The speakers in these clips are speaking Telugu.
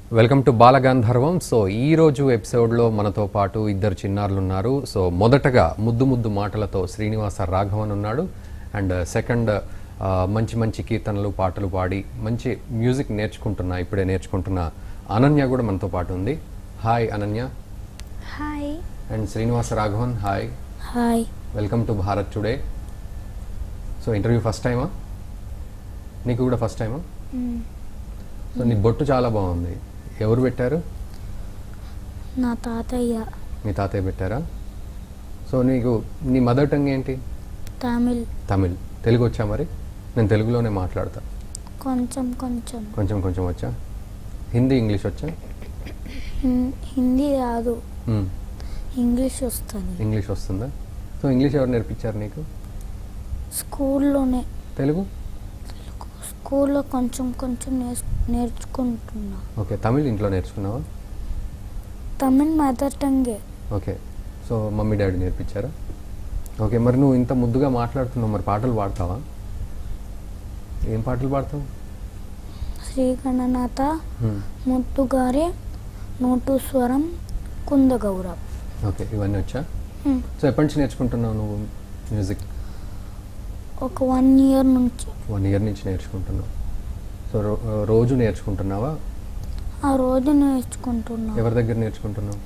వెల్కమ్ టు బాలగాంధర్వం సో ఈ రోజు ఎపిసోడ్లో మనతో పాటు ఇద్దరు చిన్నారులు ఉన్నారు సో మొదటగా ముద్దు ముద్దు మాటలతో శ్రీనివాస రాఘవన్ ఉన్నాడు అండ్ సెకండ్ మంచి మంచి కీర్తనలు పాటలు పాడి మంచి మ్యూజిక్ నేర్చుకుంటున్న ఇప్పుడే నేర్చుకుంటున్న అనన్య కూడా మనతో పాటు ఉంది hi Ananya hi and Srinivasa Raghavan hi hi welcome to Bharat today so interview first టైమా నీకు కూడా ఫస్ట్ టైమా సో నీ బొట్టు చాలా బాగుంది ఎవరు పెట్టారు నా తాతయ్య మీ తాతయ్య పెట్టారా సో నీకు నీ మదర్ టంగ్ ఏంటి తమిళ్ తమిళ్ తెలుగు వచ్చా మరి నేను తెలుగులోనే మాట్లాడతా కొంచెం కొంచెం కొంచెం కొంచెం వచ్చా హిందీ ఇంగ్లీష్ వచ్చా హిం- హిందీ రాదు మ్మ్. ఇంగ్లీష్ వస్తుంది ఇంగ్లీష్ వస్తుందా సో ఇంగ్లీష్ ఎవరు నేర్పించారు నీకు స్కూల్లోనే తెలుగు స్కూల్లో కొంచెం కొంచెం నేర్చు నేర్చుకుంటున్నా ఓకే తమిళ్ ఇంట్లో నేర్చుకున్నావా తమిళ్ మదర్ టంగే ఓకే సో మమ్మీ డాడీ నేర్పించారా ఓకే మరి నువ్వు ఇంత ముద్దుగా మాట్లాడుతున్నావు మరి పాటలు పాడతావా ఏం పాటలు పాడతావు శ్రీ గణనాథ మ్మ్. ముద్దుగారి నోటు స్వరం కుందగౌర ఓకే ఇవన్నీ వచ్చా సో ఎప్పటి నుంచి నేర్చుకుంటున్నావు నువ్వు మ్యూజిక్ ఒక వన్ ఇయర్ నుంచి వన్ ఇయర్ నుంచి నేర్చుకుంటున్నావు సో రో- రోజు నేర్చుకుంటున్నావా ఆ రోజు నేర్చుకుంటున్నా ఎవరి దగ్గర నేర్చుకుంటున్నావు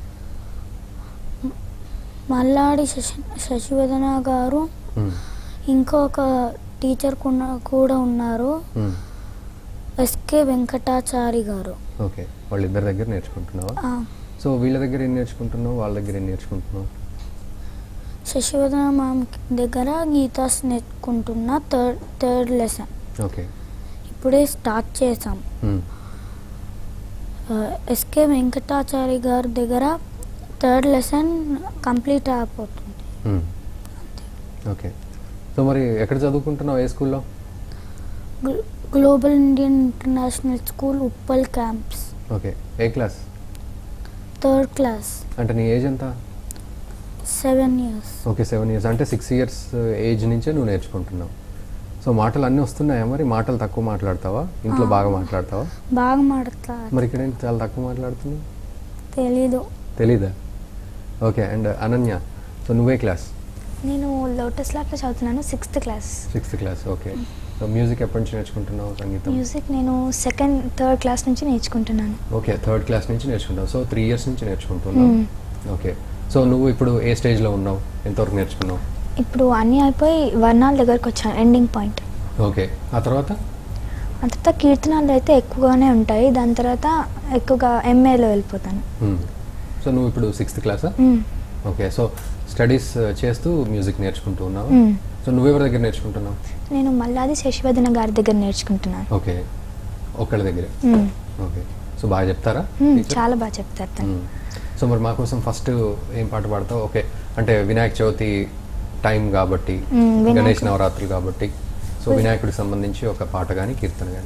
మల్లాడి శశి శశివదన గారు మ్మ్. ఇంకొక టీచర్ కున్న- కూడా ఉన్నారు మ్మ్. ఎస్కే వెంకటాచారి గారు ఓకే వాళ్ళిద్దరి దగ్గర నేర్చుకుంటున్నావా ఆ, సో వీళ్ళ దగ్గర ఏం నేర్చుకుంటున్నావు వాళ్ళ దగ్గర ఏం నేర్చుకుంటున్నావు శశివదన మ్యామ్ దగ్గర గీతాస్ నేర్చుకుంటున్న థర్డ్ థర్డ్ లెసన్ ఓకే ఇప్పుడే స్టార్ట్ చేసాం మ్మ్. ఆ, ఎస్కే వెంకటాచారి గారి దగ్గర థర్డ్ లెసన్ కంప్లీట్ అయిపోతుంది మ్మ్. ఓకే సో మరి ఎక్కడ చదువుకుంటున్నావు ఏ స్కూల్లో గ్లో- global Indian international school Uppal campus okay ఏ క్లాస్ థర్డ్ క్లాస్ అంటే నీ ఏజ్ ఎంత seven years okay seven years అంటే సిక్స్ ఇయర్స్ ఏజ్ నుంచే నువ్వు నేర్చుకుంటున్నావు సో మాటలు అన్నీ వస్తున్నాయా మరి మాటలు తక్కువ మాట్లాడతావా ఇంట్లో బాగా మాట్లాడతావా బాగా మాడతా మరి ఇక్కడ ఏంటి చాలా తక్కువ మాట్లాడుతున్నావు తెలీదు తెలీదా ఓకే అండ్ అనన్య సో నువ్వే క్లాస్ నేను లోటస్ లాట్లో చదువుతున్నాను sixth class sixth class okay so music ఎప్పటి నుంచి నేర్చుకుంటున్నావు సంగీతం మ్యూజిక్ నేను సెకండ్ థర్డ్ క్లాస్ నుంచి నేర్చుకుంటున్నాను ఓకే థర్డ్ క్లాస్ నుంచి నేర్చుకుంటావు సో త్రీ ఇయర్స్ నుంచి నేర్చుకుంటున్నావు ఓకే సో నువ్వు ఇప్పుడు ఏ స్టేజ్లో ఉన్నావు ఎంతవరకు నేర్చుకున్నావు ఇప్పుడు అన్నీ అయిపోయి వర్ణాల దగ్గరకు వచ్చాను ఎండింగ్ పాయింట్ ఓకే ఆ తర్వాత ఆ తర్వాత కీర్తనాలు అయితే ఎక్కువగానే ఉంటాయి దాని తర్వాత ఎక్కువగా ఎంఏలో వెళ్ళిపోతాను మ్మ్. సో నువ్వు ఇప్పుడు సిక్స్త్ క్లాసా మ్మ్. ఓకే సో స్టడీస్ చేస్తూ మ్యూజిక్ నేర్చుకుంటూ ఉన్నావు మ్మ్. సో నువ్వెవరి దగ్గర నేర్చుకుంటున్నావు నేను మల్లాది శశివర్ధన గారి దగ్గర నేర్చుకుంటున్నాను ఓకే ఒక్కళ్ళ దగ్గరే మ్మ్. ఓకే సో బాగా చెప్తారా మ్మ్. teacher? చాలా బాగా చెప్తారు తను మ్మ్. సో మరి మా కోసం ఫస్ట్ ఏం పాట పాడతావు ఓకే అంటే వినాయక చవితి టైం కాబట్టి మ్మ్, వినాయక- గణేష్ నవరాత్రులు కాబట్టి సో వినాయకుడికి సంబంధించి ఒక పాట కానీ కీర్తన కానీ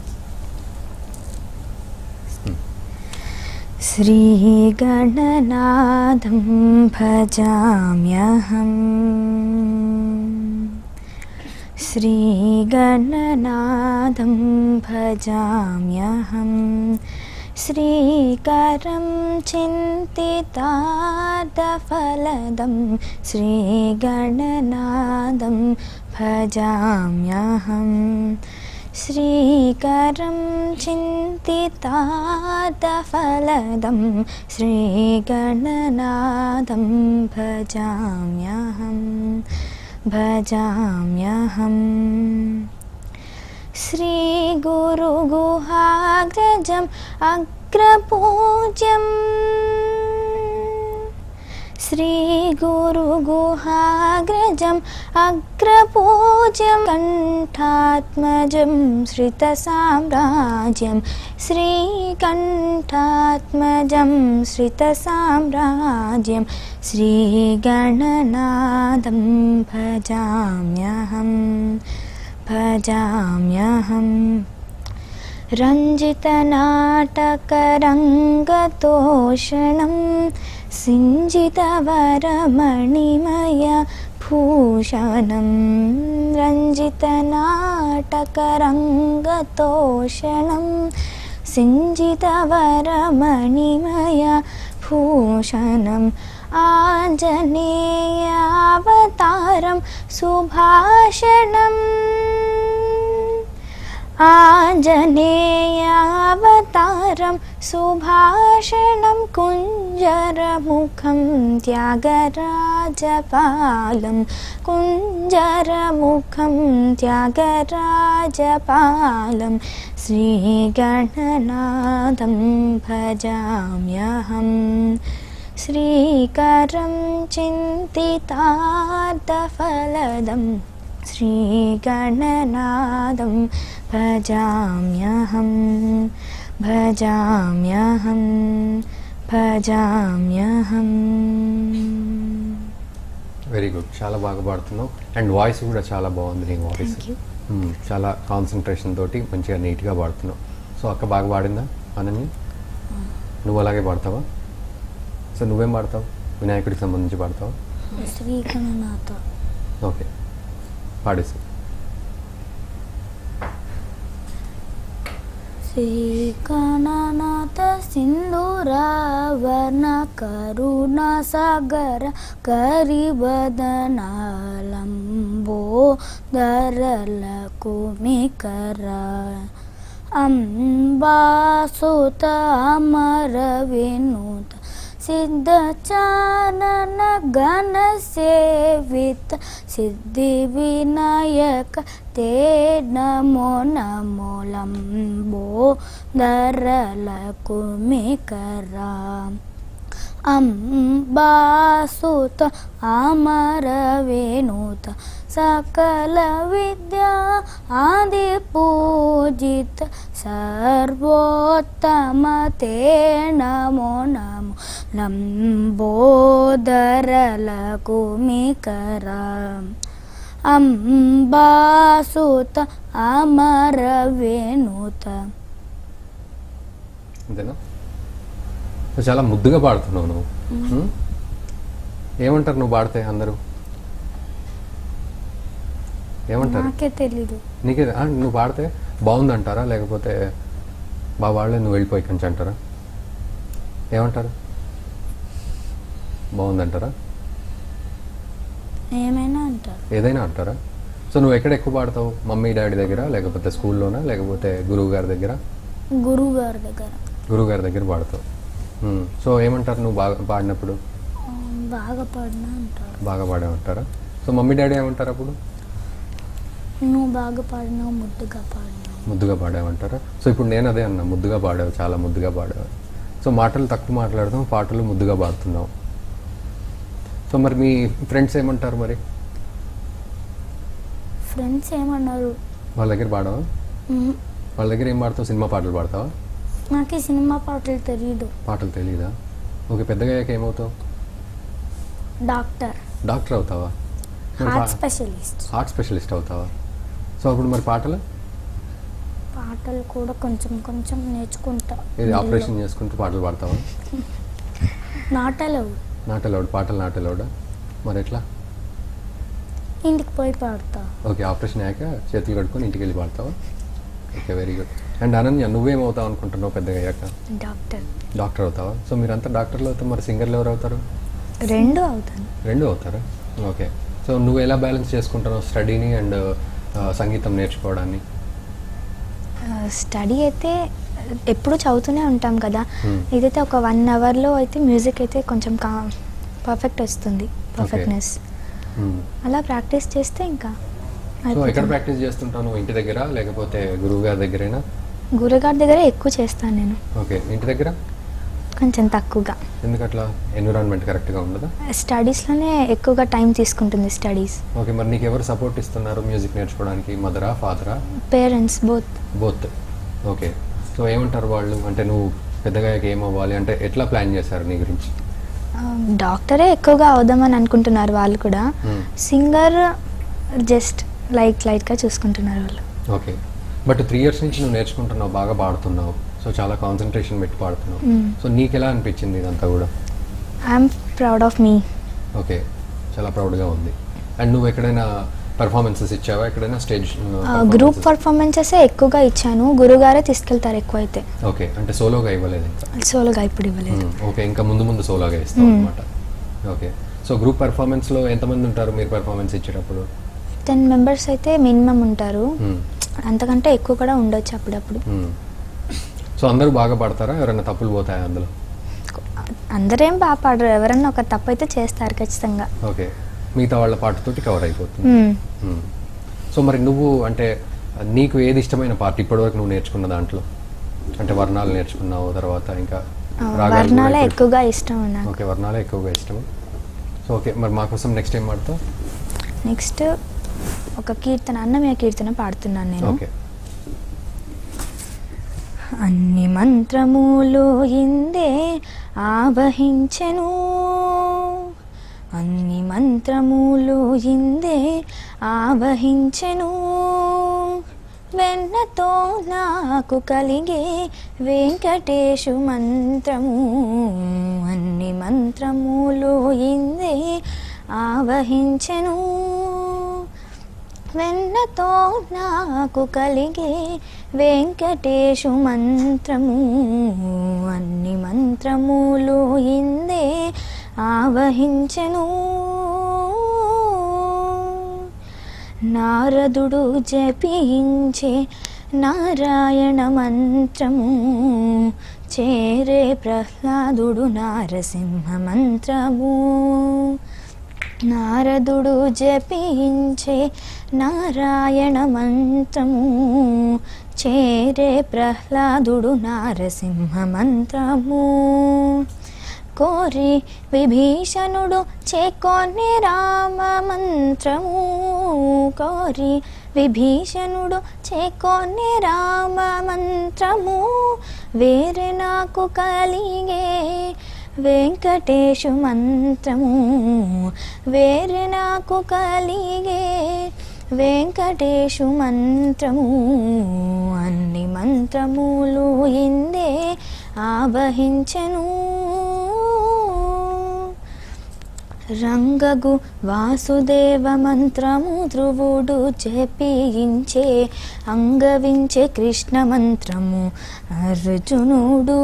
श्रीगणनाथं भजाम्यहम् श्रीगणनाथं भजाम्यहं श्रीकरं चिन्तितार्थफलदं श्रीगणनादं भजाम्यहम् श्रीकरं चिन्तितार्थफलदं श्रीगणनादं भजाम्यहं भजाम्यहम् श्रीगुरुगुहाग्रजम् अग्रपूज्यम् श्रीगुरुगुहाग्रजम् अग्रपूज्यं कण्ठात्मजं श्रितसाम्राज्यं श्रीकण्ठात्मजं श्रितसाम्राज्यं श्रीगणनादं भजाम्यहं भजाम्यहम् रञ्जितनाटकरङ्गतोषणं सिञ्जितवरमणिमय भूषणं रञ्जितनाटकरङ्गतोषणं सिञ्जितवरमणिमय भूषणम् आञ्जनेयावतारं सुभाषणम् आञ्जनेयावतारं सुभाषणं कुञ्जरमुखं त्यागराजपालं कुञ्जरमुखं त्यागराजपालं श्रीगणनाथं भजाम्यहम् श्रीकरं चिन्तितार्थफलदं श्रीगणनादं भजाम्यहं भजाम्यहं भजाम्यहम् వెరీ గుడ్ చాలా బాగా పాడుతున్నావు అండ్ వాయిస్ కూడా చాలా బాగుంది నీ వాయిస్ Thank you. చాలా కాన్సన్ట్రేషన్ తోటి మంచిగా నీట్గా పాడుతున్నావు సో అక్క బాగా పాడిందా అనన్య నువ్వు అలాగే పాడతావా సో నువ్వేం పాడతావు వినాయకుడికి సంబంధించి పాడతావా శ్రీగణనాథ ఓకే పాడేసి శ్రీగణనాథ సింధురావర్ణ కరుణ సాగర కరివదనాలంబో ధరలకు మికర అంబాసుత అమర వినూత సిద్ధ చానన ఘన సేవిత సిద్ధి వినాయక తే నమో నమో లంబో ధరలకు మికరా అంబాసుత అమర వేణుత సకల విద్యా ఆది పూజిత సర్వోత్తమ తే నమో నమో లంబోదరలకు మికరా అంబాసుత అమర వేణుత అంతేనా సో చాలా ముద్దుగా పాడుతున్నావు నువ్వు హ్మ్? ఏమంటారు నువ్వు పాడితే అందరూ ఏమంటారు నాకే తెలీదు నీకే ఆ, నువ్వు పాడితే బాగుందంటారా లేకపోతే బాగా పాడలేదు నువ్వు వెళ్ళిపోయి కంచి అంటారా ఏమంటారు బాగుందంటారా ఏమైనా అంటారు ఏదైనా అంటారా సో నువ్వు ఎక్కడ ఎక్కువ పాడతావు మమ్మీ డాడీ దగ్గర లేకపోతే స్కూల్లోనా లేకపోతే గురువు గారి దగ్గర గురువు గారి దగ్గర గురువు గారి దగ్గర పాడతావు హ్మ్. సో ఏమంటారు నువ్వు బాగా పాడినప్పుడు ఆ, బాగా పాడినా అంటారు బాగా పాడామంటారా సో మమ్మీ డాడీ ఏమంటారు అప్పుడు నువ్వు బాగా పాడినావు ముద్దుగా పాడినావు ముద్దుగా పాడామంటారా సో ఇప్పుడు నేను అదే అన్నా ముద్దుగా పాడావు చాలా ముద్దుగా పాడావు సో మాటలు తక్కువ మాట్లాడతాం పాటలు ముద్దుగా పాడుతున్నావు సో మరి మీ ఫ్రెండ్స్ ఏమంటారు మరి ఫ్రెండ్స్ ఏమన్నారు వాళ్ళ దగ్గర పాడవా "మ్మ్, వాళ్ళ దగ్గర ఏం పాడతావు సినిమా పాటలు పాడతావా నాకు ఈ సినిమా పాటలు తెలియదు పాటలు తెలియదా ఓకే పెద్దగా అయ్యాక ఏమవుతావు డాక్టర్ డాక్టర్ అవుతావా మరి హార్ట్ పా- స్పెషలిస్ట్ హార్ట్ స్పెషలిస్ట్ అవుతావా సో అప్పుడు మరి పాటలు పాటలు కూడా కొంచెం కొంచెం నేర్చుకుంటా ఇది ఆపరేషన్ చేసుకుంటూ పాటలు పాడతావా నాటలేవు నాటలోడు పాటలు నాటలోడా మరి ఎట్లా ఇంటికి పోయి పాడతా ఓకే ఆపరేషన్ అయ్యాక చేతులు కట్టుకొని ఇంటికి వెళ్ళి పాడతావా okay very good and Ananya నువ్వేమవుతావు అనుకుంటున్నావు పెద్దగా అయ్యాక డాక్టర్ డాక్టర్ అవుతావా సో మీరంతా డాక్టర్లు అవుతారు మరి సింగర్లు ఎవరు అవుతారు రెండు అవుతాను రెండు అవుతారా ఓకే సో నువ్వు ఎలా బ్యాలెన్స్ చేసుకుంటున్నావు స్టడీని అండ్ సంగీతం నేర్చుకోవడాన్ని స్టడీ అయితే ఎప్పుడు చదువుతూనే ఉంటాం కదా Hmm. ఇదైతే ఒక వన్ అవర్లో అయితే మ్యూజిక్ అయితే కొంచెం కా పర్ఫెక్ట్ వస్తుంది పర్ఫెక్ట్నెస్ Hmm. అలా ప్రాక్టీస్ చేస్తే ఇంకా సో ఎక్కడ అయిపోతుంది. ప్రాక్టీస్ చేస్తుంటావు నువ్వు ఇంటి దగ్గర లేకపోతే గురువు గారి దగ్గరేనా గురుగారి దగ్గర ఎక్కువ చేస్తాను నేను ఓకే ఇంటి దగ్గర కొంచెం తక్కువగా ఎందుకట్లా ఎన్విరాన్మెంట్ కరెక్ట్గా ఉండదా స్టడీస్లోనే ఎక్కువగా టైం తీసుకుంటుంది స్టడీస్ ఓకే మరి నీకు ఎవరు సపోర్ట్ ఇస్తున్నారు మ్యూజిక్ నేర్చుకోవడానికి మదరా ఫాదరా parents both both okay so ఏమంటారు వాళ్ళు అంటే నువ్వు పెద్దగా అయ్యాక ఏమవ్వాలి అంటే ఎట్లా ప్లాన్ చేశారు నీ గురించి డాక్టరే ఎక్కువగా అవుదామని అనుకుంటున్నారు వాళ్ళు కూడా Hmm. సింగర్ జస్ట్ లైట్ లైట్గా చూసుకుంటున్నారు వాళ్ళు ఓకే బట్ త్రీ ఇయర్స్ నుంచి నువ్వు నేర్చుకుంటున్నావు బాగా పాడుతున్నావు సో చాలా కాన్సన్ట్రేషన్ పెట్టి పాడుతున్నావు Mm. సో నీకు ఎలా అనిపించింది ఇదంతా కూడా I'm proud of me okay చాలా ప్రౌడ్గా ఉంది అండ్ నువ్వు ఎక్కడైనా పర్ఫార్మెన్సెస్ ఇచ్చావా ఎక్కడైనా స్టేజ్ గ్రూప్ పర్ఫార్మెన్సెస్ ఎక్కువగా ఇచ్చాను గురుగారే తీసుకెళ్తారు ఎక్కువ అయితే ఓకే అంటే సోలోగా ఇవ్వలేదు ఇంకా సోలోగా ఇప్పుడు ఇవ్వలేదు మ్మ్. ఓకే ఇంకా ముందు ముందు సోలోగా ఇస్తాం అనమాట ఓకే సో గ్రూప్ పెర్ఫార్మెన్స్ లో ఎంతమంది ఉంటారు మీరు పెర్ఫార్మెన్స్ ఇచ్చేటప్పుడు టెన్ మెంబర్స్ అయితే మినిమం ఉంటారు మ్మ్. అంతకంటే ఎక్కువ కూడా ఉండొచ్చు అప్పుడప్పుడు మ్మ్. సో అందరూ బాగా పాడతారా ఎవరైనా తప్పులు పోతాయా అందులో అందరేం బాగా పాడరు ఎవరన్నా ఒక తప్పు అయితే చేస్తారు ఖచ్చితంగా ఓకే మిగతా వాళ్ళ పాటతోటి కవర్ అయిపోతుంది మ్మ్. మ్మ్. సో మరి నువ్వు అంటే నీకు ఏది ఇష్టమైన పాట ఇప్పటివరకు నువ్వు నేర్చుకున్న దాంట్లో అంటే వర్ణాలు నేర్చుకున్నావు తర్వాత ఇంకా ఆ, రాగాలు కూడా వర్ణాలే ఇప్పుడు- ఎక్కువగా ఇష్టం నాకు ఓకే వర్ణాలే ఎక్కువగా ఇష్టం సో ఓకే మరి మా కోసం నెక్స్ట్ ఏం పాడతావు నెక్స్ట్ ఒక కీర్తన అన్నమయ్య కీర్తన పాడుతున్నాను నేను ఓకే అన్ని మంత్రములు ఇందే ఆవహించెను అన్ని మంత్రములు ఇందే ఆవహించెను వెన్నతో నాకు కలిగే వెంకటేశు మంత్రము అన్ని మంత్రములు ఇందే ఆవహించెను వెన్నతో నాకు కలిగే వెంకటేశు మంత్రము అన్ని మంత్రములు ఇందే ఆవహించెను నారదుడు జపించే నారాయణ మంత్రము చేరే ప్రహ్లాదుడు నారసింహ మంత్రము నారదుడు జపించే నారాయణ మంత్రము చేరే ప్రహ్లాదుడు నారసింహ మంత్రము కోరి విభీషణుడు చేకొన్ని రామ మంత్రము కోరి విభీషణుడు చేకొన్ని రామ మంత్రము వేరే నాకు కలిగే వెంకటేశు మంత్రము వేరే నాకు కలిగే వెంకటేశు మంత్రము అన్ని మంత్రములు ఇందే ఆవహించెను రంగగు వాసుదేవ మంత్రము ధ్రువుడు జపించే అంగవించే కృష్ణ మంత్రము అర్జునుడు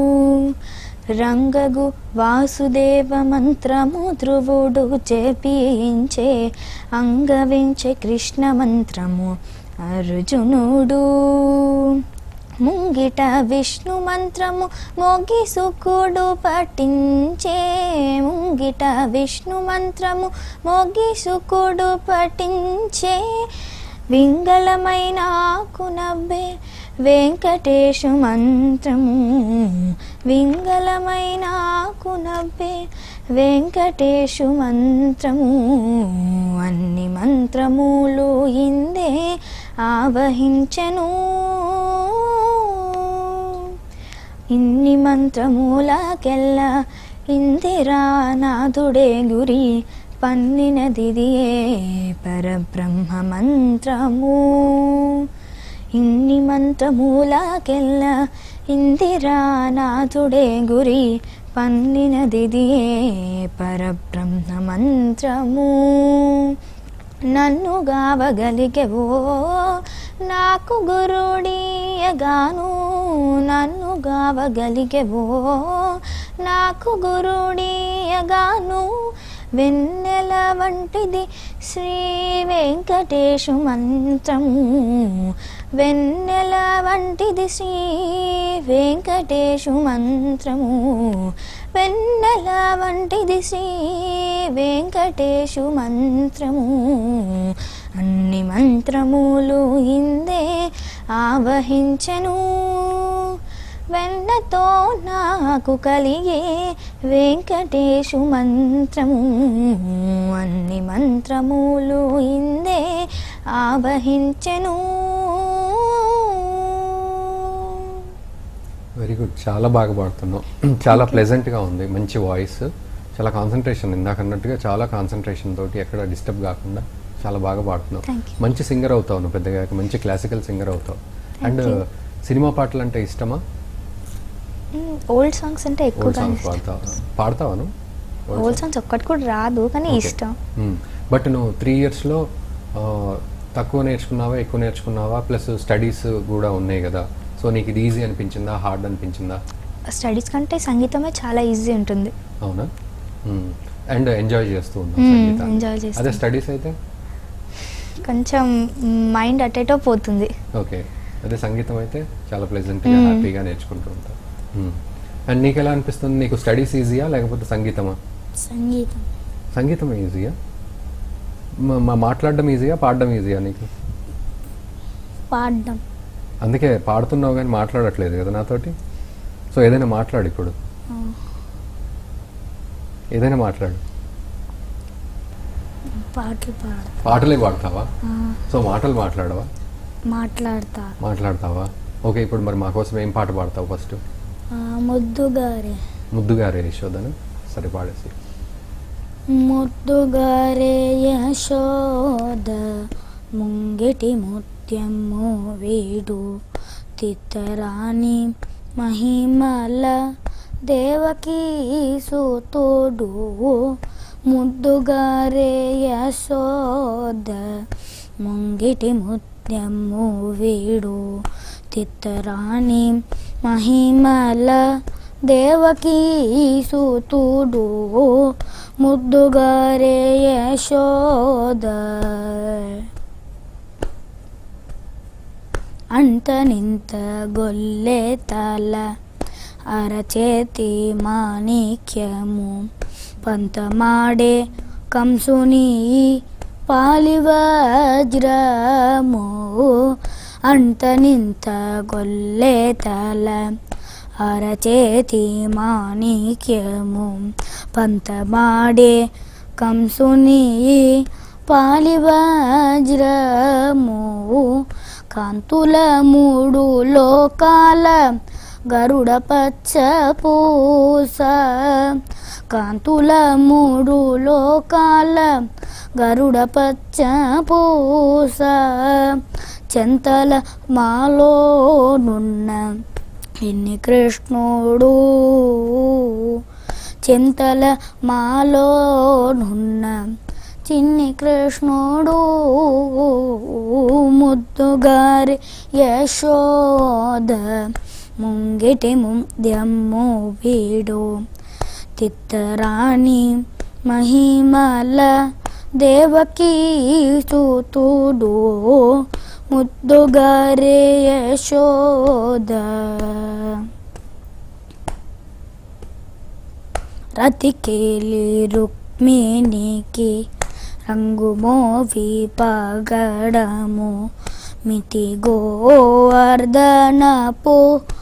రంగగు వాసుదేవ మంత్రము ధ్రువుడు జపించే అంగవించే కృష్ణ మంత్రము అర్జునుడు ముంగిట విష్ణు మంత్రము మోగి సుకుడు పఠించే ముంగిట విష్ణు మంత్రము మోగి సుకుడు పఠించే వింగళమైన నవ్వే వెంకటేశు మంత్రము వింగళమైన నవ్వే వెంకటేశు మంత్రము అన్ని మంత్రములు ఇందే ఆవహించెను ఇన్ని మంత్రమూలకెల్ల ఇందిరానాథుడే గురి పన్నినదిదియే పరబ్రహ్మ మంత్రము ఇన్ని మంత్రమూలకెల్ల ఇందిరానాథుడే గురి పన్నినదిదియే పరబ్రహ్మ మంత్రము నన్ను గావగలిగెవో నాకు గురుడియగాను నన్ను గావగలిగెవో నాకు గురుడియగాను వెన్నెల వంటిది శ్రీ వెంకటేశు మంత్రము వెన్నెల వంటిది శ్రీ వెంకటేశు మంత్రము వెన్నెల వంటిది శ్రీ వెంకటేశు మంత్రము అన్ని మంత్రములు ఇందే ఆవహించెను వెన్నతో నాకు కలిగే వెంకటేశు మంత్రము అన్ని మంత్రములు ఇందే ఆవహించెను వెరీ గుడ్ చాలా బాగా పాడుతున్నావు చాలా ప్లెజెంట్గా ఉంది మంచి వాయిస్ చాలా కాన్సన్ట్రేషన్ ఇందాక అన్నట్టుగా చాలా కాన్సన్ట్రేషన్ తోటి ఎక్కడ డిస్టర్బ్ కాకుండా చాలా బాగా పాడుతున్నావు Thank you. మంచి సింగర్ అవుతావు నువ్వు పెద్దగా మంచి క్లాసికల్ సింగర్ అవుతావు అండ్ you. సినిమా పాటలు అంటే ఇష్టమా ఓల్డ్ సాంగ్స్ అంటే ఓల్డ్ ఎక్కువగా సాంగ్స్ ఇష్టం పాడతావా పాడతావా నువ్వు ఓల్డ్ సాంగ్స్ ఒక్కటి కూడా రాదు కానీ ఇష్టం బట్ నువ్వు త్రీ ఇయర్స్లో ఆ, తక్కువ నేర్చుకున్నావా ఎక్కువ నేర్చుకున్నావా ప్లస్ స్టడీస్ కూడా ఉన్నాయి కదా సో నీకు ఇది ఈజీ అనిపించిందా హార్డ్ అనిపించిందా స్టడీస్ కంటే సంగీతమే చాలా ఈజీ ఉంటుంది అవునా అండ్ ఎంజాయ్ చేస్తూ ఉన్నావు Hmm, సంగీతాన్ని. enjoy చేస్తూ. అదే స్టడీస్ అయితే కొంచెం మైండ్ అటేటో పోతుంది ఓకే అదే సంగీతం అయితే చాలా ప్లెజెంట్గా Hmm. హ్యాపీగా నేర్చుకుంటూ ఉంటావు అండ్ నీకు ఎలా అనిపిస్తుంది నీకు స్టడీస్ ఈజీయా లేకపోతే సంగీతమా సంగీతం సంగీతం ఈజీయా మ- మ- మాట్లాడడం ఈజీయా పాడడం ఈజీయా నీకు పాడడం అందుకే పాడుతున్నావు కానీ మాట్లాడట్లేదు కదా నాతోటి సో ఏదైనా మాట్లాడు ఇప్పుడు ఆ, ఏదైనా మాట్లాడు పాటలు పాడ పాటలే పాడతావా ఆ, సో మాటలు మాట్లాడవా మాట్లాడతా మాట్లాడతావా ఓకే ఇప్పుడు మరి మా కోసం ఏం పాట పాడతావు ఫస్ట్ ఆ, ముద్దుగారే ముద్దుగారే యశోదను సరే పాడేసి ముద్దుగారే యశోద ముంగిటి ముత్యము వీడు తిత్తరాని మహిమల దేవకీ సూతుడు ముద్దుగారే యశోద ముంగిటి ముత్యము వీడు తిత్తరాని మహిమల దేవకీ సూతుడు ముద్దుగారే యశోద అంతనింత గొల్లె తల అరచేతి మాణిక్యము పంతమాడే కంసుని పాలివజ్రము అంతనింత గొల్లె తల అరచేతి మాణిక్యము పంతమాడే కంసుని పాలివజ్రము కాంతుల మూడు లోకాల గరుడ పచ్చ పూస కాంతుల మూడు లోకాల గరుడ పచ్చ పూస చెంతల మాలోనున్న ఎన్ని కృష్ణుడు చింతల మాలోనున్న చిన్ని కృష్ణుడు ముద్దుగారి యశోద ముంగిటి ముద్యమ్ము వీడు తిత్తరాణి మహిమల దేవకీ సూతుడు ముద్దుగారే యశోద రతికేలి రుక్మిణికి రంగు మోవి పగడము మితి గోవర్ధనపు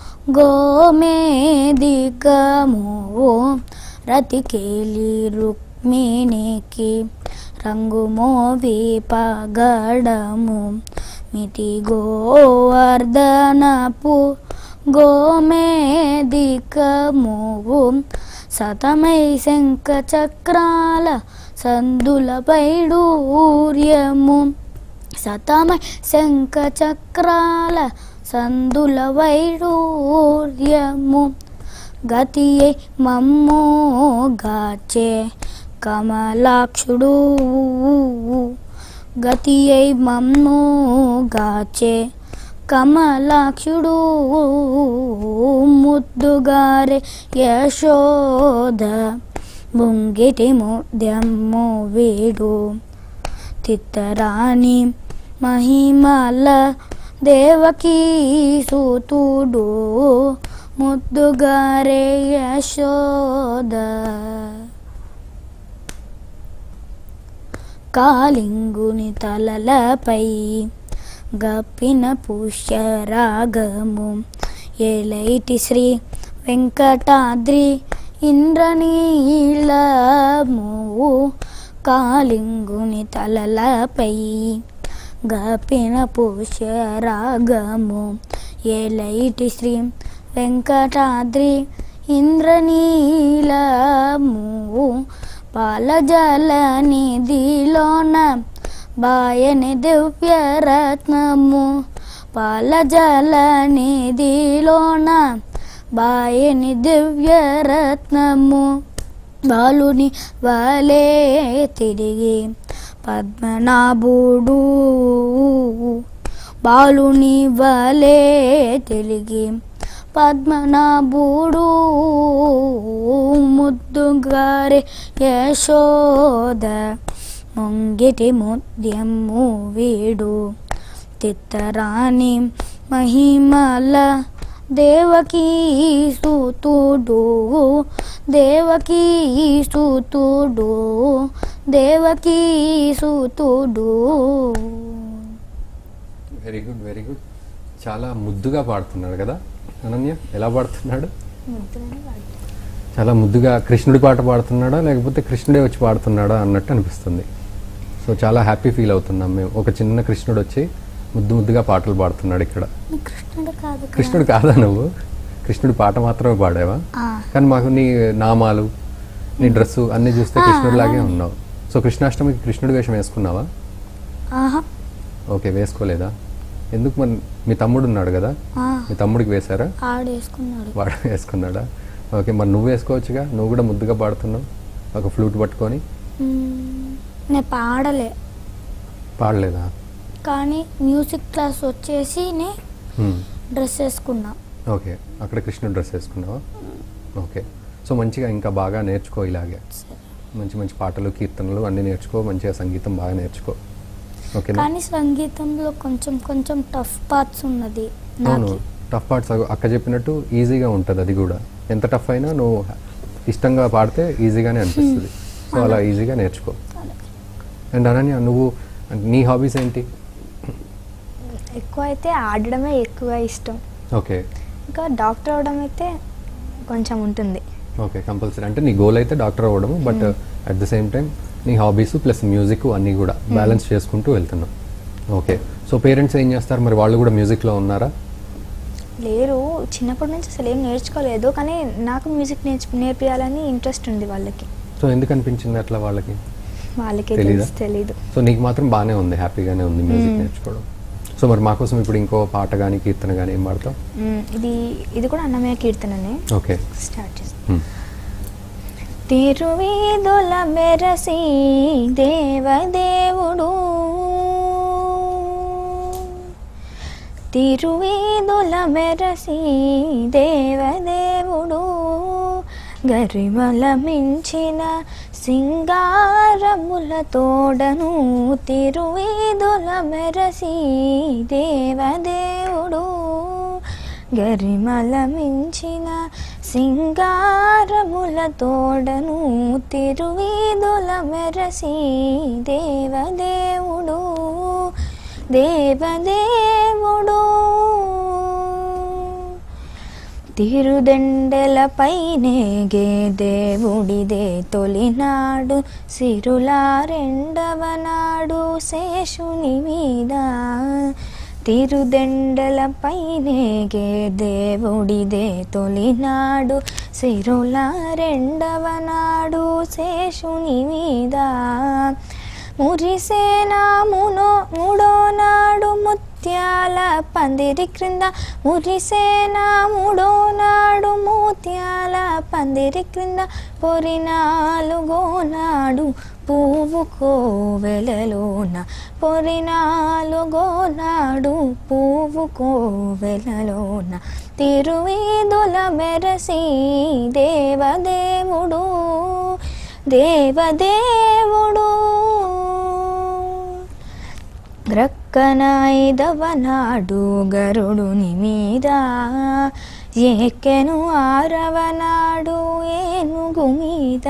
గోమేదికము రతికేలి రుక్మిణికి రంగు మోవి పగడము మితి గోవర్ధనపు గోమేదికము సతమై శంఖ చక్రాల సందుల వైడూర్యము సతమై శంఖ చక్రాల సందుల వైడూర్యము గతి మమ్మో గాచే కమలాక్షుడు గతి మమ్మో గాచే కమలాక్షుడు ముద్దుగారే యశోద ముంగిటి ముద్యమ్ము వీడు తిత్తరాని మహిమల దేవకీ సూతుడు ముద్దుగారే యశోద కాలింగుని తలలపై గప్పిన పుష్యరాగము ఏలైటి శ్రీ వెంకటాద్రి ఇంద్రనీలము కాలింగుని తలలపై గప్పిన పుష్యరాగము ఏలైటి శ్రీ వెంకటాద్రి ఇంద్రనీలము పాలజల నిధిలోన బాయని దివ్యరత్నము పాలజల నిధిలోన బాయని దివ్యరత్నము బాలుని వలే తిరిగి పద్మనాభుడు బాలుని వలే తెలిగి పద్మనాభుడు ముద్దుగారే యశోద ముంగిటి ముద్యము వీడు తిత్తరాని మహిమల దేవకీ సూతుడు దేవకీ సూతుడు దేవకీ సూతుడు వెరీ గుడ్ వెరీ గుడ్ చాలా ముద్దుగా పాడుతున్నాడు కదా అనన్య ఎలా పాడుతున్నాడు చాలా ముద్దుగా కృష్ణుడి పాట పాడుతున్నాడా లేకపోతే కృష్ణుడే వచ్చి పాడుతున్నాడా అన్నట్టు అనిపిస్తుంది సో చాలా హ్యాపీ ఫీల్ అవుతున్నాం మేము ఒక చిన్న కృష్ణుడు వచ్చి ముద్దు ముద్దుగా పాటలు పాడుతున్నాడు ఇక్కడ కృష్ణుడు కాదు కదా. కృష్ణుడు కాదా నువ్వు కృష్ణుడి పాట మాత్రమే పాడావా ఆ, కానీ మాకు నీ నామాలు నీ డ్రెస్సు అన్నీ చూస్తే కృష్ణుడిలాగే ఉన్నావు సో కృష్ణాష్టమికి కృష్ణుడి వేషం వేసుకున్నావా ఆహా ఓకే వేసుకోలేదా ఎందుకు మరి మీ తమ్ముడు ఉన్నాడు కదా ఆ, మీ తమ్ముడికి వేశారా ఆడేసుకున్నాడు వాడు వేసుకున్నాడా ఓకే మరి నువ్వు వేసుకోవచ్చుగా నువ్వు కూడా ముద్దుగా పాడుతున్నావు ఒక ఫ్లూట్ పట్టుకొని మ్మ్, నేను పాడలే పాడలేదా కానీ మ్యూజిక్ క్లాస్ వచ్చేసి నే హ్మ్. డ్రెస్ వేసుకున్నా ఓకే అక్కడ కృష్ణుడు డ్రెస్ వేసుకున్నావా ఓకే సో మంచిగా ఇంకా బాగా నేర్చుకో ఇలాగే మంచి మంచి పాటలు కీర్తనలు అన్నీ నేర్చుకో మంచిగా సంగీతం బాగా నేర్చుకో ఓకేనా కానీ సంగీతంలో కొంచెం కొంచెం టఫ్ పార్ట్స్ ఉన్నది అవును నాకు టఫ్ పార్ట్స్ అక్క చెప్పినట్టు ఈజీగా ఉంటుంది అది కూడా ఎంత టఫ్ అయినా నువ్వు ఇష్టంగా పాడితే ఈజీగానే అనిపిస్తుంది సో అలా ఈజీగా నేర్చుకో అండ్ అనన్య నువ్వు నీ హాబీస్ ఏంటి ఎక్కువ అయితే ఆడడమే ఎక్కువ ఇష్టం ఓకే ఇంకా డాక్టర్ అవడం అయితే కొంచెం ఉంటుంది ఓకే కంపల్సరీ అంటే నీ గోల్ అయితే డాక్టర్ అవ్వడము but at the same time నీ హాబీస్ ప్లస్ మ్యూజిక్ అన్నీ కూడా బ్యాలెన్స్ చేసుకుంటూ వెళ్తున్నావు ఓకే సో పేరెంట్స్ ఏం చేస్తారు మరి వాళ్ళు కూడా మ్యూజిక్లో ఉన్నారా లేరు చిన్నప్పటి నుంచి అసలు ఏం నేర్చుకోలేదు కానీ నాకు మ్యూజిక్ నేర్చు నేర్పియాలని ఇంట్రెస్ట్ ఉంది వాళ్ళకి సో ఎందుకు అనిపించింది అట్లా వాళ్ళకి వాళ్ళకే తెలీదా? తెలుసు తెలీదు సో నీకు మాత్రం బాగానే ఉంది హ్యాపీగానే ఉంది మ్యూజిక్ మ్మ్. నేర్చుకోవడం సో మరి మా కోసం ఇప్పుడు ఇంకో పాట కానీ కీర్తన కానీ ఏం పాడతావు మ్మ్, ఇది ఇది కూడా అన్నమయ్య కీర్తననే ఓకే స్టార్ట్ చేస్తాం మ్మ్. తిరువీధుల మెరసి దేవదేవుడు తిరువీధుల మెరసి దేవదేవుడు గరిమల మించిన సింగారముల తోడను తిరువీధుల మెరసి దేవదేవుడు గరిమల మించిన సింగారముల తోడను తిరువీధుల మెరసి దేవదేవుడు దేవదేవుడు తిరుదెండలపైనేగే దేవుడిదే తొలినాడు సిరుల రెండవ నాడు శేషుని మీద తిరుదెండలపైనేగే దేవుడిదే తొలినాడు సిరుల రెండవ నాడు శేషుని మీద మురిసేనామునో మూడో నాడు ముత్యాల పందిరి క్రింద మురిసేనా మూడో నాడు ముత్యాల పందిరి క్రింద పొరి నాలుగో నాడు పువ్వు కోవెలలోన పొరి నాలుగో నాడు పువ్వు కోవెలలోన తిరువీధుల మెరసి దేవదేవుడు దేవదేవుడు గ్రక్కనాయిదవనాడు గరుడుని మీద ఎక్కెను ఆరవనాడు ఏనుగు మీద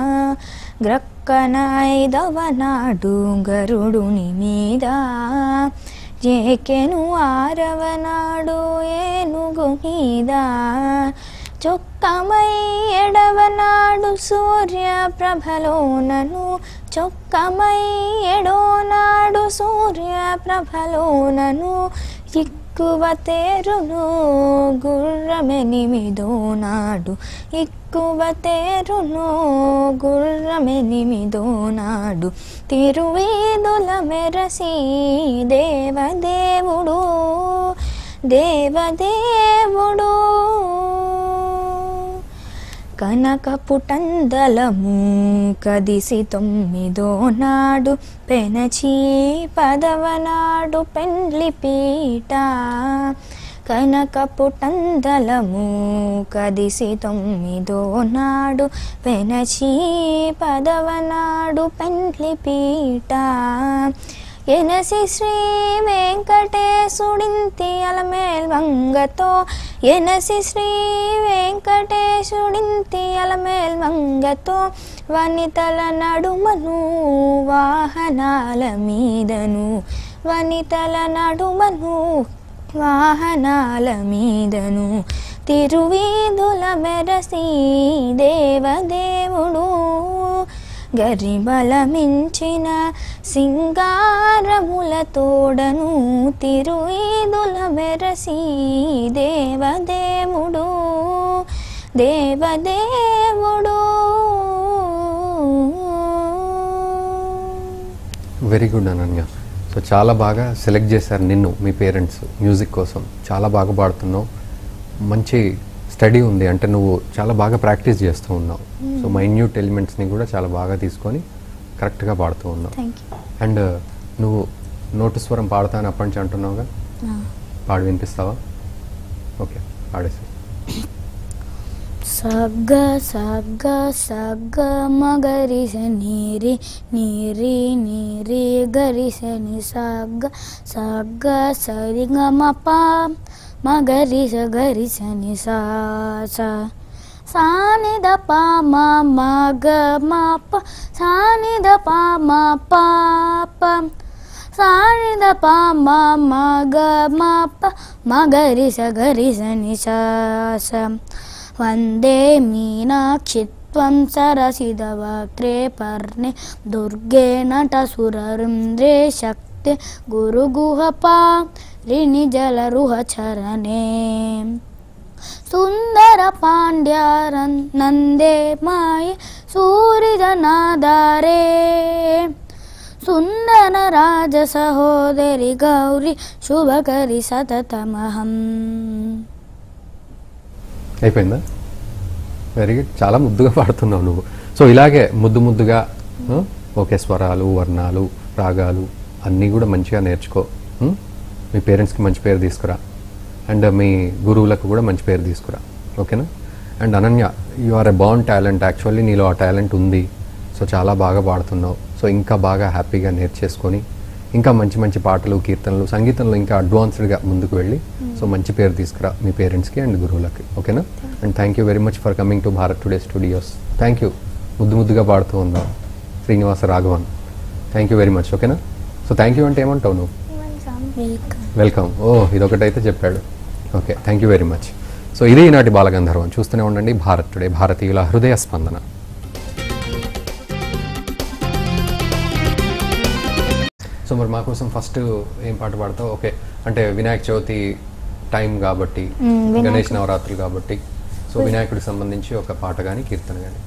గ్రక్కనాయిదవనాడు గరుడుని మీద ఎక్కెను ఆరవనాడు ఏనుగు మీద చొక్కమై ఎడవనాడు సూర్య ప్రభలోనను చొక్కమై ఎడోనాడు సూర్య ప్రభలోనను ఎక్కువ తేరును గుర్రమెనిమిదో నాడు ఎక్కువ తేరును గుర్రమెనిమిదో నాడు తిరువేదుల మెరసి దేవదేవుడు దేవదేవుడు కనకపుటందలము కదిసి తొమ్మిదో నాడు పెనచి పదవనాడు పెండ్లి పీట కనకపుటందలము కదిసి తొమ్మిదో నాడు పెనచి పదవనాడు పెండ్లి పీట ఎనసి శ్రీ వెంకటేశుడింతి అలమేల్ వంగతో ఎనసి శ్రీ వెంకటేశుడింతి అలమేల్ వంగతో వనితల నడుమను వాహనాల మీదను వనితల నడుమను వాహనాల మీదను తిరువీధుల మెరసి దేవదేవుడు గరిబలమించిన సింగారముల తోడను తిరువీధుల మెరసి దేవదేవుడు దేవదేవుడు వెరీ గుడ్ అనన్య సో చాలా బాగా సెలెక్ట్ చేశారు నిన్ను మీ పేరెంట్స్ మ్యూజిక్ కోసం చాలా బాగా పాడుతున్నావు మంచి స్టడీ ఉంది అంటే నువ్వు చాలా బాగా ప్రాక్టీస్ చేస్తూ ఉన్నావు సో మైన్యూట్ ఎలిమెంట్స్ని కూడా చాలా బాగా తీసుకొని కరెక్ట్గా పాడుతూ ఉన్నావు థ్యాంక్ యూ అండ్ నువ్వు నోటు స్వరం పాడతాను అప్పటి నుంచి అంటున్నావుగా పాడి వినిపిస్తావా ఓకే పాడేసి సగ్గ సగ్గ సగ్గ మగరిస నీరి నీరి నీరి గరిస ని సగ్గ సగ్గ సరిగ మప మగరిస గరిస ని సా సా సాని ద పా మా మా గ మా ప సాని ద పా మా పా ప సాని ద పా మా మా గ మా ప మగరిస గరిస ని సా సా వందే మీనాక్షి త్వం సరసిదవక్త్రే పర్ణే దుర్గే నటసురరుంద్రే శక్తి గురుగుహపా రిణి జలరుహ చరణే సుందర పాండ్యారన్ నందే మాయ సూరిజనాదారే సుందర రాజ సహోదరి గౌరి శుభకరి సతతమహం అయిపోయిందా వెరీ గుడ్ చాలా ముద్దుగా పాడుతున్నావు నువ్వు సో ఇలాగే ముద్దు ముద్దుగా ఆ, ఓకే స్వరాలు వర్ణాలు రాగాలు అన్నీ కూడా మంచిగా నేర్చుకో ఉం? మీ పేరెంట్స్కి మంచి పేరు తీసుకురా అండ్ మీ గురువులకు కూడా మంచి పేరు తీసుకురా ఓకేనా and Ananya you are a born talent actually నీలో ఆ టాలెంట్ ఉంది సో చాలా బాగా పాడుతున్నావు సో ఇంకా బాగా హ్యాపీగా నేర్చేసుకొని ఇంకా మంచి మంచి పాటలు కీర్తనలు సంగీతంలో ఇంకా అడ్వాన్స్డ్గా ముందుకు వెళ్ళి సో మంచి పేరు తీసుకురా మీ పేరెంట్స్కి అండ్ గురువులకి ఓకేనా and thank you very much for coming to Bharat today studios thank you ముద్దు ముద్దుగా పాడుతూ ఉన్నావు Srinivasa Raghavan thank you very much ఓకేనా సో థ్యాంక్ యూ అంటే ఏమంటావు నువ్వు వెల్కమ్ వెల్కమ్ ఓ ఇదొకటైతే చెప్పాడు okay thank you very much so ఇది ఈనాటి బాలగంధర్వం చూస్తూనే ఉండండి భారత్ టుడే భారతీయుల హృదయ స్పందన సో మరి మా కోసం ఫస్ట్ ఏం పాట పాడతావు ఓకే అంటే వినాయక చవితి టైం కాబట్టి మ్మ్, వినాయక- గణేష్ నవరాత్రులు కాబట్టి సో వినాయకుడికి సంబంధించి ఒక పాట కానీ కీర్తన కానీ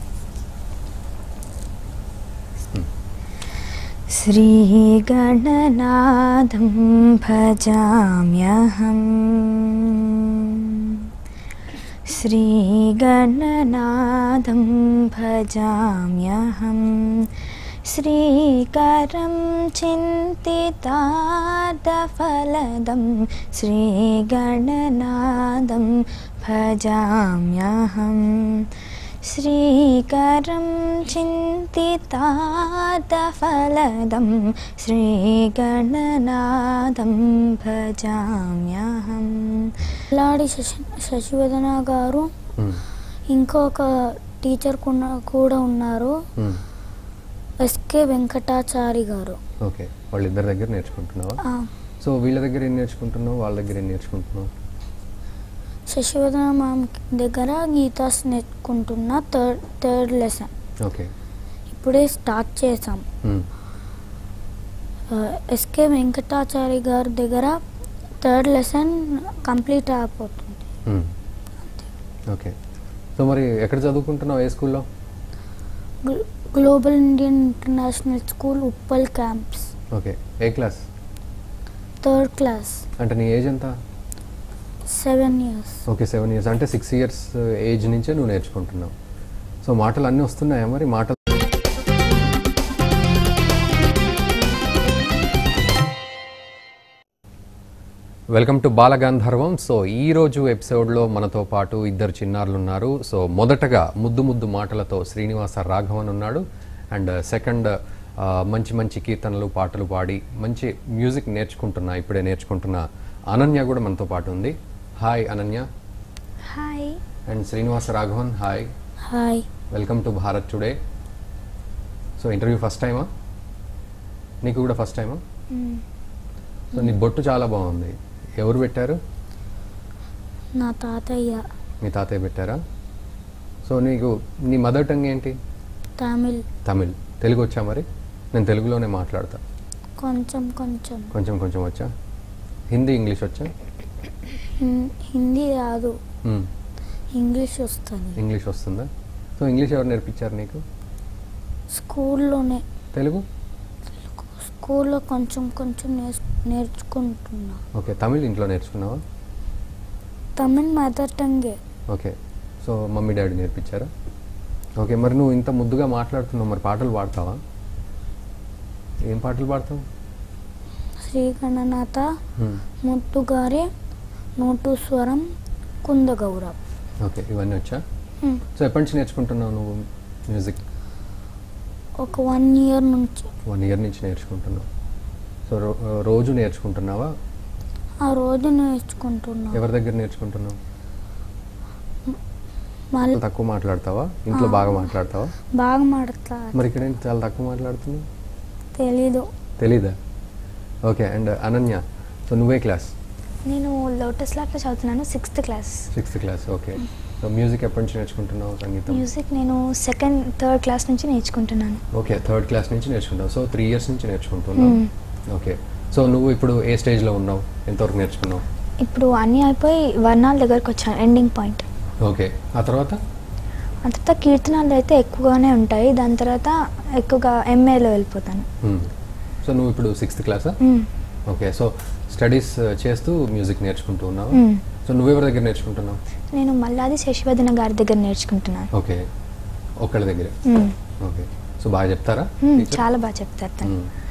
श्रीगणनाथं भजाम्यहम् श्रीगणनाथं भजाम्यहम् श्रीकरं चिन्तितार्थफलदं श्रीगणनाथं भजाम्यहम् श्रीकरं चिन्तितार्थफलदं श्रीगणनाथं भजाम्यहम् లాడి శశి శశివదన గారు మ్మ్. ఇంకొక టీచర్ కున్న- కూడా ఉన్నారు మ్మ్. ఎస్కే వెంకటాచారి గారు ఓకే వాళ్ళిద్దరి దగ్గర నేర్చుకుంటున్నావా ఆ, సో వీళ్ళ దగ్గర ఏం నేర్చుకుంటున్నావు వాళ్ళ దగ్గర ఏం నేర్చుకుంటున్నావు శశివదన మ్యామ్ దగ్గర గీతాస్ నేర్చుకుంటున్న థర్డ్ థర్డ్ లెసన్ ఓకే ఇప్పుడే స్టార్ట్ చేసాం మ్మ్. ఆ, ఎస్కే వెంకటాచారి గారి దగ్గర థర్డ్ లెసన్ కంప్లీట్ అయిపోతుంది మ్మ్. ఓకే సో మరి ఎక్కడ చదువుకుంటున్నావు ఏ స్కూల్లో గ్లో- global Indian international school Uppal campus okay ఏ క్లాస్ థర్డ్ క్లాస్ అంటే నీ ఏజ్ ఎంత seven years okay seven years అంటే సిక్స్ ఇయర్స్ ఏజ్ నుంచే నువ్వు నేర్చుకుంటున్నావు సో మాటలు అన్నీ వస్తున్నాయా మరి మాటలు వెల్కమ్ టు బాలగాంధర్వం సో ఈ రోజు ఎపిసోడ్లో మనతో పాటు ఇద్దరు చిన్నారులు ఉన్నారు సో మొదటగా ముద్దు ముద్దు మాటలతో శ్రీనివాస రాఘవన్ ఉన్నాడు అండ్ సెకండ్ ఆ, మంచి మంచి కీర్తనలు పాటలు పాడి మంచి మ్యూజిక్ నేర్చుకుంటున్నా ఇప్పుడే నేర్చుకుంటున్న అనన్య కూడా మనతో పాటు ఉంది hi Ananya hi and Srinivasa Raghavan hi hi welcome to Bharat today so interview first టైమా నీకు కూడా ఫస్ట్ టైమా సో నీ బొట్టు చాలా బాగుంది ఎవరు పెట్టారు నా తాతయ్య మీ తాతయ్య పెట్టారా సో నీకు నీ మదర్ టంగ్ ఏంటి తమిళ్ తమిళ్ తెలుగు వచ్చా మరి నేను తెలుగులోనే మాట్లాడతా కొంచెం కొంచెం కొంచెం కొంచెం వచ్చా హిందీ ఇంగ్లీష్ వచ్చా హిం- హిందీ రాదు మ్మ్. ఇంగ్లీష్ వస్తుంది ఇంగ్లీష్ వస్తుందా సో ఇంగ్లీష్ ఎవరు నేర్పించారు నీకు స్కూల్లోనే తెలుగు స్కూల్లో కొంచెం కొంచెం నేర్చు నేర్చుకుంటున్నా ఓకే తమిళ్ ఇంట్లో నేర్చుకున్నావా తమిళ్ మదర్ టంగే ఓకే సో మమ్మీ డాడీ నేర్పించారా ఓకే మరి నువ్వు ఇంత ముద్దుగా మాట్లాడుతున్నావు మరి పాటలు పాడతావా ఏం పాటలు పాడతావు శ్రీ గణనాథ మ్మ్. ముత్తుగారి నోటు స్వరం కుందగౌర ఓకే ఇవన్నీ వచ్చా సో ఎప్పటి నుంచి నేర్చుకుంటున్నావు నువ్వు మ్యూజిక్ ఒక వన్ ఇయర్ నుంచి వన్ ఇయర్ నుంచి నేర్చుకుంటున్నావు సో రో- రోజు నేర్చుకుంటున్నావా ఆ రోజు నేర్చుకుంటున్నా ఎవరి దగ్గర నేర్చుకుంటున్నావు మళ్ళీ తక్కువ మాట్లాడతావా ఇంట్లో బాగా మాట్లాడతావా బాగా మాడతా మరి ఇక్కడ ఏంటి చాలా తక్కువ మాట్లాడుతున్నావు తెలీదు తెలీదా ఓకే అండ్ అనన్య సో నువ్వే క్లాస్ నేను లోటస్ లాట్లో చదువుతున్నాను sixth class sixth class okay so music ఎప్పటి నుంచి నేర్చుకుంటున్నావు సంగీతం మ్యూజిక్ నేను సెకండ్ థర్డ్ క్లాస్ నుంచి నేర్చుకుంటున్నాను ఓకే థర్డ్ క్లాస్ నుంచి నేర్చుకుంటావు సో త్రీ ఇయర్స్ నుంచి నేర్చుకుంటున్నావు మ్మ్. ఓకే సో నువ్వు ఇప్పుడు ఏ స్టేజ్లో ఉన్నావు ఎంతవరకు నేర్చుకున్నావు ఇప్పుడు అన్నీ అయిపోయి వర్ణాల దగ్గరకు వచ్చాను ఎండింగ్ పాయింట్ ఓకే ఆ తర్వాత ఆ తర్వాత కీర్తనాలు అయితే ఎక్కువగానే ఉంటాయి దాని తర్వాత ఎక్కువగా ఎంఏలో వెళ్ళిపోతాను మ్మ్. సో నువ్వు ఇప్పుడు సిక్స్త్ క్లాసా మ్మ్. ఓకే సో స్టడీస్ చేస్తూ మ్యూజిక్ నేర్చుకుంటూ ఉన్నావు మ్మ్. సో నువ్వెవరి దగ్గర నేర్చుకుంటున్నావు నేను మల్లాది శశివర్ధన గారి దగ్గర నేర్చుకుంటున్నాను ఓకే ఒక్కళ్ళ దగ్గర మ్మ్. ఓకే సో బాగా చెప్తారా మ్మ్. teacher? చాలా బాగా చెప్తారు తను మ్మ్.